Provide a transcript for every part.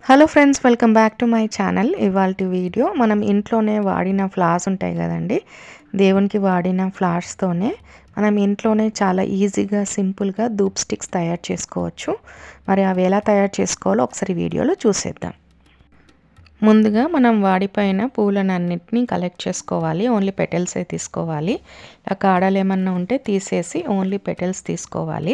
hello friends welcome back to my channel ఇవాళ video మనం ఇంట్లోనే వాడిన ఫ్లవర్స్ ఉంటాయి కదండి దేవునికి వాడిన ఫ్లవర్స్తోనే మనం ఇంట్లోనే చాలా ఈజీగా సింపుల్గా ధూప్ స్టిక్స్ తయారు చేసుకోవచ్చు మరి అవి ఎలా తయారు చేసుకోవాలో ఒకసారి వీడియోలో చూసేద్దాం ముందుగా మనం వాడిపోయిన పూలనన్నింటినీ కలెక్ట్ చేసుకోవాలి ఓన్లీ పెటల్సే తీసుకోవాలి ఆ కాడలు ఏమన్నా ఉంటే తీసేసి ఓన్లీ పెటల్స్ తీసుకోవాలి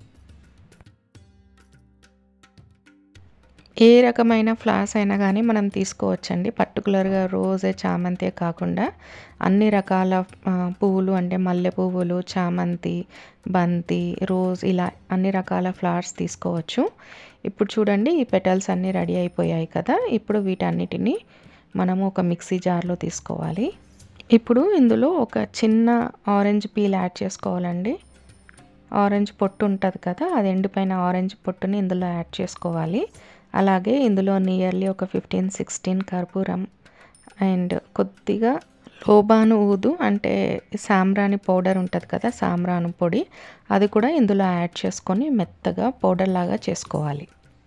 ఏ రకమైన ఫ్లవర్స్ అయినా కానీ మనం తీసుకోవచ్చండి పర్టికులర్గా రోజే చామంతే కాకుండా అన్ని రకాల పువ్వులు అంటే మల్లె పువ్వులు చామంతి బంతి రోజ్ ఇలా అన్ని రకాల ఫ్లవర్స్ తీసుకోవచ్చు ఇప్పుడు చూడండి ఈ పెటల్స్ అన్నీ రెడీ అయిపోయాయి కదా ఇప్పుడు వీటన్నిటిని మనము ఒక మిక్సీ జార్లో తీసుకోవాలి ఇప్పుడు ఇందులో ఒక చిన్న ఆరెంజ్ పీల్ యాడ్ చేసుకోవాలండి ఆరెంజ్ పొట్టు ఉంటుంది కదా అది ఎండిపోయిన ఆరెంజ్ పొట్టుని ఇందులో యాడ్ చేసుకోవాలి అలాగే ఇందులో నియర్లీ ఒక ఫిఫ్టీన్ సిక్స్టీన్ కర్పూరం అండ్ కొద్దిగా లోబాను ఊదు అంటే సాంబ్రాణి పౌడర్ ఉంటుంది కదా సాంబ్రాను పొడి అది కూడా ఇందులో యాడ్ చేసుకొని మెత్తగా పౌడర్ లాగా చేసుకోవాలి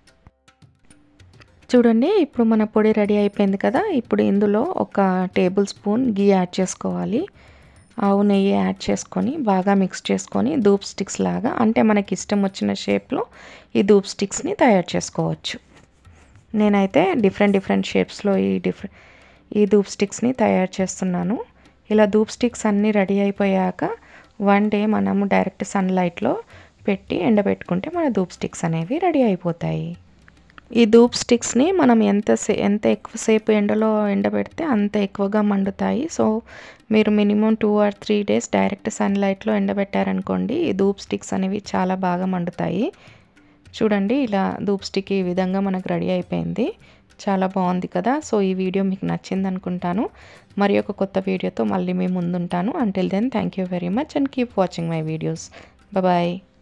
చూడండి ఇప్పుడు మన పొడి రెడీ అయిపోయింది కదా ఇప్పుడు ఇందులో ఒక టేబుల్ స్పూన్ గీ యాడ్ చేసుకోవాలి ఆవు నెయ్యి యాడ్ చేసుకొని బాగా మిక్స్ చేసుకొని ధూప్ స్టిక్స్ లాగా అంటే మనకి ఇష్టం వచ్చిన షేప్లో ఈ ధూప్ స్టిక్స్ని తయారు చేసుకోవచ్చు నేనైతే డిఫరెంట్ డిఫరెంట్ షేప్స్లో ఈ డిఫరెంట్ ఈ ధూప్ స్టిక్స్ని తయారు చేస్తున్నాను ఇలా ధూప్ స్టిక్స్ అన్నీ రెడీ అయిపోయాక వన్ డే మనము డైరెక్ట్ సన్లైట్లో పెట్టి ఎండబెట్టుకుంటే మన ధూప్ స్టిక్స్ అనేవి రెడీ అయిపోతాయి ఈ ధూప్ స్టిక్స్ని మనం ఎంత సే ఎంత ఎక్కువసేపు ఎండలో ఎండబెడితే అంత ఎక్కువగా మండుతాయి సో మీరు minimum two or three days direct సన్లైట్లో ఎండబెట్టారనుకోండి ఈ ధూప్ స్టిక్స్ అనేవి చాలా బాగా మండుతాయి చూడండి ఇలా ధూప్ స్టిక్ ఈ విధంగా మనకు రెడీ అయిపోయింది చాలా బాగుంది కదా సో ఈ వీడియో మీకు నచ్చింది అనుకుంటాను మరి ఒక కొత్త వీడియోతో మళ్ళీ మీ ముందుంటాను until then thank you very much and keep watching my videos bye